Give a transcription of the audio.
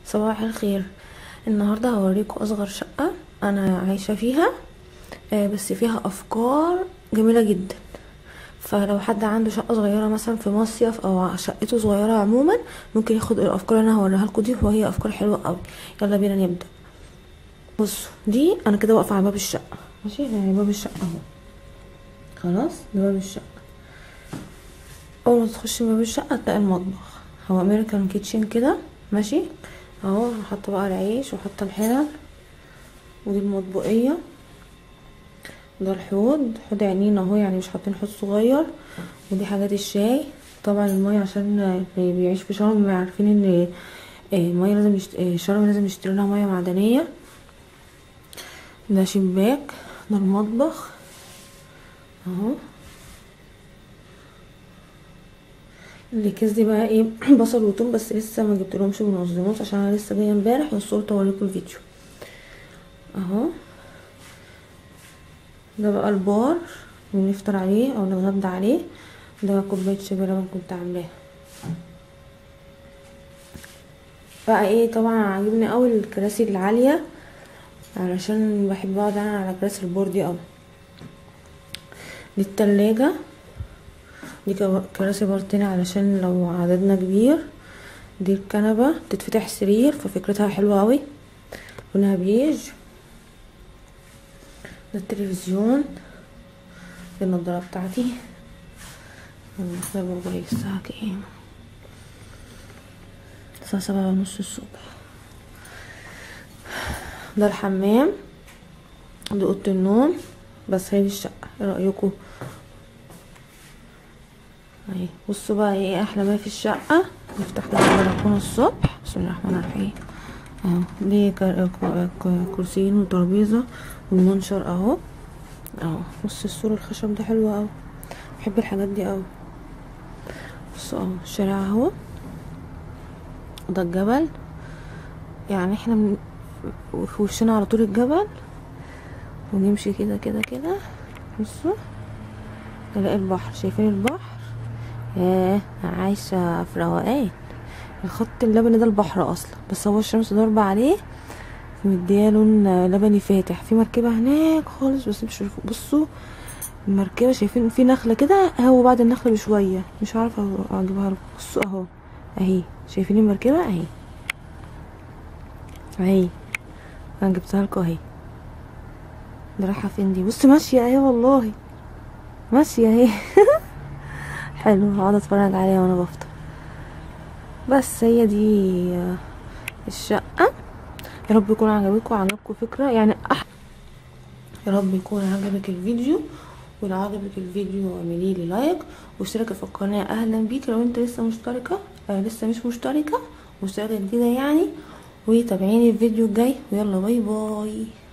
صباح الخير النهارده هوريكم اصغر شقه انا عايشه فيها آه، بس فيها افكار جميله جدا فلو حد عنده شقه صغيره مثلا في مصيف او شقته صغيره عموما ممكن ياخد الافكار اللي انا هوريها لكم دي وهي افكار حلوه قوي يلا بينا نبدا بصوا دي انا كده واقفه على باب الشقه ماشي يعني باب الشقه اهو خلاص ده باب الشقه اول ما تخش من باب الشقه هتلاقي المطبخ هو امريكان كيتشن كده ماشي اهو حاطه بقى العيش وحاطه الحلل ودي المطبقيه ده الحوض حوض عينين اهو يعني مش حاطين حوض صغير ودي حاجات الشاي طبعا الميه عشان اللي بيعيش في شرم عارفين ان الميه لازم يشت... شرم لازم يشتري لها ميه معدنيه ده شباك ده المطبخ اهو الاكياس دي بقى ايه بصل وتوم بس لسه ما جبتلهمش منظمات عشان انا لسه جايه امبارح وصورت اوريكم الفيديو اهو ده بقى البار اللي نفطر عليه او نتغدى عليه ده كوبايه شاي لبن كنت عاملاها بقى ايه طبعا عاجبني قوي الكراسي العاليه علشان بحب اقعد انا على كراسي البور دي قوي دي التلاجة دي كراسي بارتين علشان لو عددنا كبير دي الكنبة تتفتح سرير ففكرتها حلوة اوي لونها بيج ده التلفزيون دي النضارة بتاعتي ده بقول الساعة كام الساعة سبعة ونص الصبح ده الحمام دي اوضة النوم بس هي دي الشقة ايه رأيكم اهي بصوا بقى ايه احلى ما في الشقة نفتح كده البلكونة الصبح بسم الله الرحمن الرحيم اهو دي كرسيين وترابيزة والمنشر اهو اهو بص السور الخشب ده حلو اوي بحب الحاجات دي اوي بصوا اهو الشارع اهو ده الجبل يعني احنا من في وشنا على طول الجبل ونمشي كده كده كده بصوا نلاقي البحر شايفين البحر ياه عايشة في روقان الخط اللبني ده البحر اصلا بس هو الشمس ضاربة عليه مديه لون لبني فاتح في مركبة هناك خالص بس مش بصوا المركبة شايفين في نخلة كده هو بعد النخلة بشوية مش عارفة اجيبها لكم بصوا اهو اهي شايفين المركبة اهي اهي انا جبتها لكم اهي ده رايحة فين دي بص ماشية اهي والله ماشية اهي حلو هقعد اتفرج عليها وانا بفطر بس هي دي الشقة يا رب يكون عجبكم وعجبكم فكرة يعني أح... يا رب يكون عجبك الفيديو ولو عجبك الفيديو اعملي لي لايك واشتركي في القناة اهلا بيك لو انت لسه مشتركة آه لسه مش مشتركة مشتركة جديدة يعني وتابعيني الفيديو الجاي ويلا باي باي